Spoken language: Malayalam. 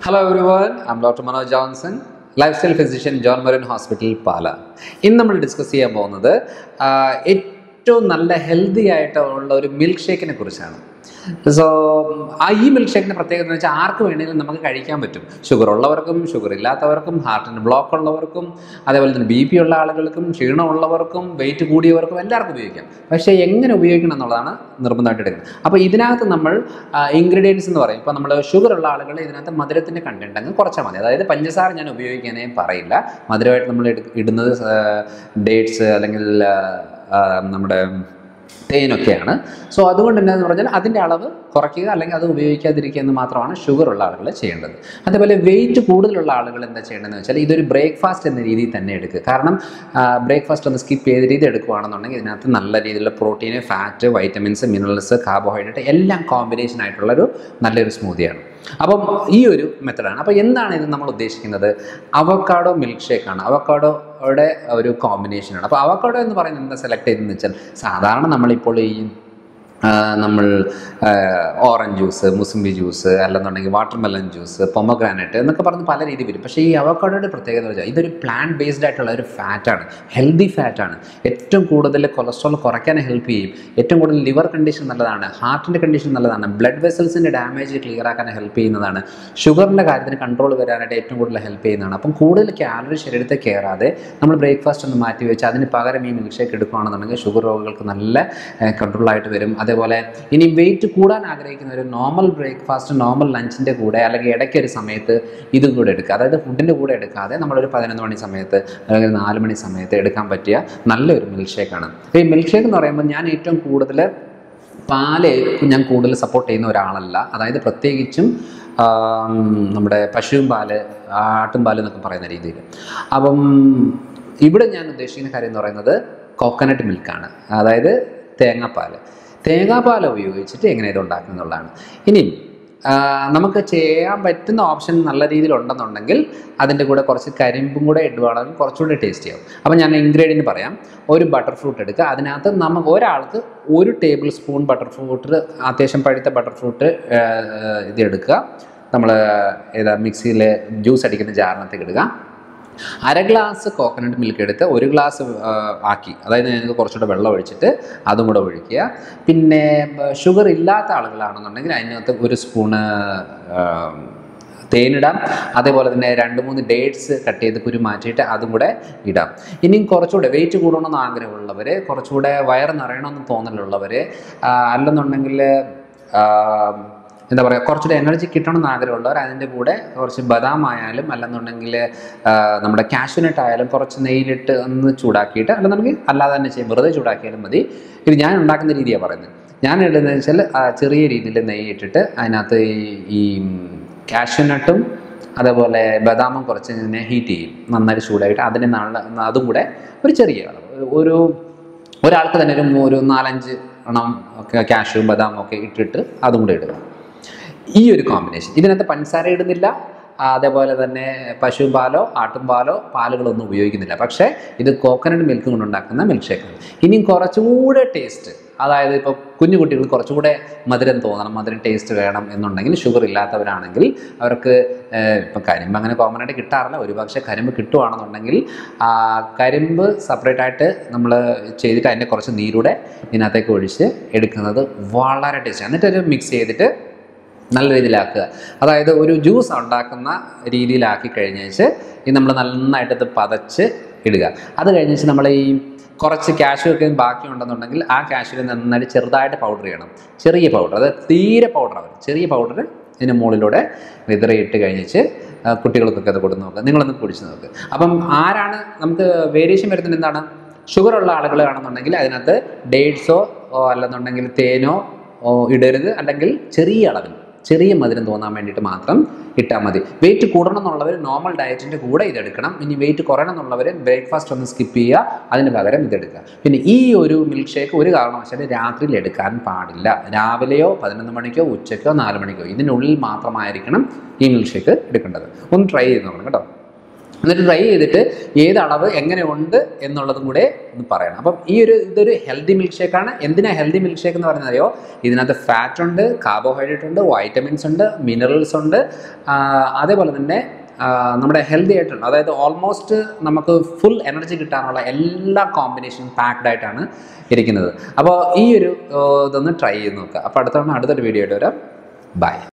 hello everyone I'm doctor Manoj Johnson lifestyle physician John Marin hospital Pala ഇന്ന് നമ്മൾ ഡിസ്കസ് ചെയ്യാൻ പോകുന്നത് ആ, ഏറ്റവും നല്ല ഹെൽത്തി ആയിട്ടുള്ള ഒരു മിൽക്ക് ഷേക്കിനെ കുറിച്ചാണ് സോ ആ ഈ മിൽക്ക് ഷേക്കിൻ്റെ പ്രത്യേകത എന്ന് വെച്ചാൽ ആർക്ക് വേണമെങ്കിലും നമുക്ക് കഴിക്കാൻ പറ്റും ഷുഗർ ഉള്ളവർക്കും ഷുഗർ ഇല്ലാത്തവർക്കും ഹാർട്ടിന് ബ്ലോക്ക് ഉള്ളവർക്കും അതേപോലെ തന്നെ ബി പി ഉള്ള ആളുകൾക്കും ക്ഷീണമുള്ളവർക്കും വെയിറ്റ് കൂടിയവർക്കും എല്ലാവർക്കും ഉപയോഗിക്കാം പക്ഷേ എങ്ങനെ ഉപയോഗിക്കണം എന്നുള്ളതാണ് നിർബന്ധമായിട്ട് എടുക്കുന്നത് അപ്പോൾ ഇതിനകത്ത് നമ്മൾ ഇൻഗ്രീഡിയൻസ് എന്ന് പറയും ഇപ്പോൾ നമ്മൾ ഷുഗർ ഉള്ള ആളുകൾ ഇതിനകത്ത് മധുരത്തിൻ്റെ കണ്ടന്റ് അങ്ങ് കുറച്ചാൽ മതി അതായത് പഞ്ചസാര ഞാൻ ഉപയോഗിക്കാനേ പറയില്ല മധുരമായിട്ട് നമ്മൾ എടു- ഇടുന്നത് ഡേറ്റ്സ് അല്ലെങ്കിൽ ആ, ആ, നമ്മുടെ തേനൊക്കെയാണ് സോ അതുകൊണ്ട് എന്നാന്ന് പറഞ്ഞാൽ അതിൻ്റെ അളവ് കുറയ്ക്കുക അല്ലെങ്കിൽ അത് ഉപയോഗിക്കാതിരിക്കുക എന്ന് മാത്രമാണ് ഷുഗർ ഉള്ള ആളുകൾ ചെയ്യേണ്ടത് അതേപോലെ വെയിറ്റ് കൂടുതലുള്ള ആളുകൾ എന്താ ചെയ്യേണ്ടതെന്ന് വെച്ചാൽ ഇതൊരു ബ്രേക്ക്ഫാസ്റ്റ് എന്ന രീതിയിൽ തന്നെ എടുക്കുക കാരണം ബ്രേക്ക്ഫാസ്റ്റ് ഒന്ന് സ്കിപ്പ് ചെയ്ത രീതി എടുക്കുകയാണെന്നുണ്ടെങ്കിൽ ഇതിനകത്ത് നല്ല രീതിയിലുള്ള protein fat vitamins minerals carbohydrate എല്ലാം കോമ്പിനേഷൻ ആയിട്ടുള്ളൊരു നല്ലൊരു സ്മൂതിയാണ് അപ്പം ഈ ഒരു മെത്തഡാണ് അപ്പോൾ എന്താണ് ഇത് നമ്മൾ ഉദ്ദേശിക്കുന്നത് അവക്കാഡോ മിൽക്ക് ഷേക്കാണ് അവക്കാഡോയുടെ ഒരു കോമ്പിനേഷനാണ് അപ്പോൾ അവക്കാഡോ എന്ന് പറയുന്നത് എന്താ സെലക്ട് ചെയ്തതെന്ന് വെച്ചാൽ സാധാരണ നമ്മളിപ്പോൾ ഈ ആ, നമ്മൾ ഓറഞ്ച് ജ്യൂസ് മുസംബി ജ്യൂസ് അല്ലെന്നുണ്ടെങ്കിൽ വാട്ടർമെലൺ ജ്യൂസ് പൊമഗ്രാനൈറ്റ് എന്നൊക്കെ പറഞ്ഞ് പല രീതി വരും പക്ഷേ ഈ അവക്കാഡോയുടെ പ്രത്യേകത എന്ന് വെച്ചാൽ ഇതൊരു പ്ലാന്റ് ബേസ്ഡ് ആയിട്ടുള്ള ഒരു ഫാറ്റാണ് ഹെൽത്തി ഫാറ്റാണ് ഏറ്റവും കൂടുതൽ കൊളസ്ട്രോൾ കുറയ്ക്കാൻ ഹെൽപ്പ് ചെയ്യും ഏറ്റവും കൂടുതൽ ലിവർ കണ്ടീഷൻ നല്ലതാണ് ഹാർട്ടിൻ്റെ കണ്ടീഷൻ നല്ലതാണ് ബ്ലഡ് വെസൽസിൻ്റെ ഡാമേജ് ക്ലിയർ ആക്കാൻ ഹെൽപ്പ് ചെയ്യുന്നതാണ് ഷുഗറിൻ്റെ കാര്യത്തിന് കൺട്രോൾ വരാനായിട്ട് ഏറ്റവും കൂടുതൽ ഹെൽപ്പ് ചെയ്യുന്നതാണ് അപ്പം കൂടുതൽ കാലറി ശരീരത്തെ കയറാതെ നമ്മൾ ബ്രേക്ക്ഫാസ്റ്റ് ഒന്ന് മാറ്റി വെച്ച് അതിന് പകരം ഈ മിൽക്ക് ഷേക്ക് എടുക്കുകയാണെന്നുണ്ടെങ്കിൽ ഷുഗർ രോഗികൾക്ക് നല്ല കൺട്രോളായിട്ട് വരും അതേപോലെ ഇനി വെയിറ്റ് കൂടാൻ ആഗ്രഹിക്കുന്ന ഒരു നോർമൽ ബ്രേക്ക്ഫാസ്റ്റ് നോർമൽ ലഞ്ചിൻ്റെ കൂടെ അല്ലെങ്കിൽ ഇടയ്ക്ക് ഒരു സമയത്ത് ഇതും കൂടെ എടുക്കുക അതായത് ഫുഡിൻ്റെ കൂടെ എടുക്കാതെ നമ്മളൊരു പതിനൊന്ന് മണി സമയത്ത് അല്ലെങ്കിൽ നാല് മണി സമയത്ത് എടുക്കാൻ പറ്റിയ നല്ലൊരു മിൽക്ക് ഷേക്കാണ് ഈ മിൽക്ക് ഷേക്ക് എന്ന് പറയുമ്പോൾ ഞാൻ ഏറ്റവും കൂടുതൽ പാല് ഞാൻ കൂടുതൽ സപ്പോർട്ട് ചെയ്യുന്ന ഒരാളല്ല അതായത് പ്രത്യേകിച്ചും ആം, നമ്മുടെ പശുവും പാല് ആട്ടും പാല് എന്നൊക്കെ പറയുന്ന രീതിയിൽ അപ്പം ഇവിടെ ഞാൻ ഉദ്ദേശിക്കുന്ന കാര്യം എന്ന് പറയുന്നത് കോക്കനട്ട് മിൽക്കാണ് അതായത് തേങ്ങാപ്പാൽ തേങ്ങാപ്പാൽ ഉപയോഗിച്ചിട്ട് എങ്ങനെ ഇത് ഉണ്ടാക്കുന്നുള്ളതാണ് ഇനി ആ, നമുക്ക് ചെയ്യാൻ പറ്റുന്ന ഓപ്ഷൻ നല്ല രീതിയിൽ ഉണ്ടെന്നുണ്ടെങ്കിൽ അതിൻ്റെ കൂടെ കുറച്ച് കരിമ്പും കൂടെ ഇടുവാണെങ്കിൽ കുറച്ചുകൂടെ ടേസ്റ്റ് ചെയ്യും അപ്പോൾ ഞാൻ ഇൻഗ്രീഡിയൻറ്റ് പറയാം ഒരു ബട്ടർ ഫ്രൂട്ട് എടുക്കുക അതിനകത്ത് നമുക്ക് ഒരാൾക്ക് ഒരു ടേബിൾ സ്പൂൺ ബട്ടർ ഫ്രൂട്ട് അത്യാവശ്യം പഴുത്ത ബട്ടർ ഫ്രൂട്ട് ഇത് എടുക്കുക നമ്മൾ ഏതാ മിക്സിയിൽ ജ്യൂസ് അടിക്കുന്ന ജാറിനകത്തേക്ക് ഇടുക അര ഗ്ലാസ് കോക്കനട്ട് മിൽക്ക് എടുത്ത് ഒരു ഗ്ലാസ് ആക്കി അതായത് നിങ്ങൾക്ക് കുറച്ചുകൂടെ വെള്ളം ഒഴിച്ചിട്ട് അതും കൂടെ ഒഴിക്കുക പിന്നെ ഷുഗർ ഇല്ലാത്ത ആളുകളാണെന്നുണ്ടെങ്കിൽ അതിനകത്ത് ഒരു സ്പൂണ് തേനിടാം അതേപോലെ തന്നെ രണ്ട് മൂന്ന് ഡേറ്റ്സ് കട്ട് ചെയ്ത് കുരു മാറ്റിയിട്ട് അതും കൂടെ ഇടാം ഇനിയും കുറച്ചുകൂടെ വെയിറ്റ് കൂടണമെന്ന് ആഗ്രഹമുള്ളവർ കുറച്ചുകൂടെ വയറ് നിറയണമെന്ന് തോന്നലുള്ളവർ അല്ലെന്നുണ്ടെങ്കിൽ ആ, എന്താ പറയുക കുറച്ചുകൂടെ എനർജി കിട്ടണം എന്ന് ആഗ്രഹമുള്ളവർ അതിൻ്റെ കൂടെ കുറച്ച് ബദാം ആയാലും അല്ലെന്നുണ്ടെങ്കിൽ ആ, നമ്മുടെ കാഷ്യൂനട്ട് ആയാലും കുറച്ച് നെയ്യിലിട്ട് ഒന്ന് ചൂടാക്കിയിട്ട് അല്ലെന്നുണ്ടെങ്കിൽ അല്ലാതെ തന്നെ ചെയ്യും വെറുതെ ചൂടാക്കിയാലും മതി ഇത് ഞാൻ ഉണ്ടാക്കുന്ന രീതിയാണ് പറയുന്നത് ഞാൻ ഇടുന്നത് വെച്ചാൽ ആ, ചെറിയ രീതിയിൽ നെയ്യ് ഇട്ടിട്ട് അതിനകത്ത് ഈ- ഈ കാഷ്യൂനട്ടും അതേപോലെ ബദാമും കുറച്ച് ഇങ്ങനെ ഹീറ്റ് ചെയ്യും നന്നായിട്ട് ചൂടായിട്ട് അതിനെ നല്ല അതും കൂടെ ഒരു ചെറിയ അളവ് ഒരു ഒരാൾക്ക് തന്നെ ഒരു മൂ- ഒരു നാലഞ്ച് എണ്ണം ഒക്കെ കാഷ്യൂ ബദാം ഒക്കെ ഇട്ടിട്ട് അതും കൂടെ ഇടുക ഈ ഒരു കോമ്പിനേഷൻ ഇതിനകത്ത് പഞ്ചസാര ഇടുന്നില്ല ആ, അതേപോലെ തന്നെ പശു പാലോ ആട്ടും പാലോ പാലുകളൊന്നും ഉപയോഗിക്കുന്നില്ല പക്ഷേ ഇത് കോക്കനട്ട് മിൽക്ക് കൊണ്ടുണ്ടാക്കുന്ന മിൽക്ക് ഷേക്കാണ് ഇനിയും കുറച്ചുകൂടെ ടേസ്റ്റ് അതായത് ഇപ്പോൾ കുഞ്ഞു കുട്ടികൾ കുറച്ചുകൂടെ മധുരം തോന്നണം മധുരം ടേസ്റ്റ് വേണം എന്നുണ്ടെങ്കിൽ ഷുഗർ ഇല്ലാത്തവരാണെങ്കിൽ അവർക്ക് ഇപ്പം കരിമ്പ് അങ്ങനെ കോമൺ ആയിട്ട് കിട്ടാറില്ല ഒരുപക്ഷെ കരിമ്പ് കിട്ടുവാണെന്നുണ്ടെങ്കിൽ ആ, കരിമ്പ് സെപ്പറേറ്റ് ആയിട്ട് നമ്മൾ ചെയ്തിട്ട് അതിൻ്റെ കുറച്ച് നീരൂടെ ഇതിനകത്തേക്ക് ഒഴിച്ച് എടുക്കുന്നത് വളരെ ടേസ്റ്റ് എന്നിട്ട് ഒരു മിക്സ് ചെയ്തിട്ട് നല്ല രീതിയിലാക്കുക അതായത് ഒരു ജ്യൂസ് ഉണ്ടാക്കുന്ന രീതിയിലാക്കി കഴിഞ്ഞേച്ച് ഇത് നമ്മൾ നന്നായിട്ട് ഇത് പതച്ച് ഇടുക അത് കഴിഞ്ഞേച്ച് നമ്മൾ ഈ കുറച്ച് കാഷ്യൂ ഒക്കെ ബാക്കി ഉണ്ടെന്നുണ്ടെങ്കിൽ ആ കാഷ്യൂവിൽ നന്നായിട്ട് ചെറുതായിട്ട് പൗഡർ ചെയ്യണം ചെറിയ പൗഡർ അത് തീരെ പൗഡർ ആവും ചെറിയ പൗഡർ ഇതിന് മുകളിലൂടെ വിതറിയിട്ട് കഴിഞ്ഞിച്ച് ആ, കുട്ടികൾക്കൊക്കെ അത് കൊടുത്ത് നോക്കുക നിങ്ങളൊന്ന് കുടിച്ച് നോക്ക് അപ്പം ആരാണ് നമുക്ക് വേരിയേഷൻ വരുന്നത് എന്താണ് ഷുഗർ ഉള്ള ആളുകളാണെന്നുണ്ടെങ്കിൽ അതിനകത്ത് ഡേറ്റ്സോ അല്ലെന്നുണ്ടെങ്കിൽ തേനോ ഓ, ഇടരുത് അല്ലെങ്കിൽ ചെറിയ അളവിൽ ചെറിയ മധുരം തോന്നാൻ വേണ്ടിയിട്ട് മാത്രം ഇട്ടാൽ മതി വെയിറ്റ് കൂടണം എന്നുള്ളവർ നോർമൽ ഡയറ്റിൻ്റെ കൂടെ ഇതെടുക്കണം ഇനി വെയിറ്റ് കുറയണം എന്നുള്ളവർ ബ്രേക്ക്ഫാസ്റ്റ് ഒന്ന് സ്കിപ്പ് ചെയ്യുക അതിന് പകരം ഇതെടുക്കുക പിന്നെ ഈ ഒരു മിൽക്ക് ഷേക്ക് ഒരു കാരണവശാലും രാത്രിയിൽ എടുക്കാൻ പാടില്ല രാവിലെയോ പതിനൊന്ന് മണിക്കോ ഉച്ചയ്ക്കോ നാല് മണിക്കോ ഇതിനുള്ളിൽ മാത്രമായിരിക്കണം ഈ മിൽക്ക് ഷേക്ക് എടുക്കേണ്ടത് ഒന്ന് ട്രൈ ചെയ്ത് നോക്കണം കേട്ടോ എന്നിട്ട് ട്രൈ ചെയ്തിട്ട് ഏത് അളവ് എങ്ങനെ ഉണ്ട് എന്നുള്ളതും കൂടെ ഒന്ന് പറയണം അപ്പം ഈ ഒരു ഇതൊരു ഹെൽത്തി മിൽക്ക് ഷേക്കാണ് എന്തിനാ ഹെൽത്തി മിൽക്ക് ഷേക്ക് എന്ന് പറയുന്നത് അറിയോ ഇതിനകത്ത് ഫാറ്റ് ഉണ്ട് കാർബോഹൈഡ്രേറ്റ് ഉണ്ട് വൈറ്റമിൻസ് ഉണ്ട് മിനറൽസ് ഉണ്ട് ആ, അതേപോലെ തന്നെ ആ, നമ്മുടെ ഹെൽത്തി ആയിട്ടുള്ള അതായത് ഓൾമോസ്റ്റ് നമുക്ക് ഫുൾ എനർജി കിട്ടാനുള്ള എല്ലാ കോമ്പിനേഷനും പാക്ഡ് ആയിട്ടാണ് ഇരിക്കുന്നത് അപ്പോൾ ഈ ഒരു ആ, ഇതൊന്ന് ട്രൈ ചെയ്ത് നോക്കുക അപ്പോൾ അടുത്ത തവണ അടുത്തൊരു വീഡിയോ ആയിട്ട് വരാം ബൈ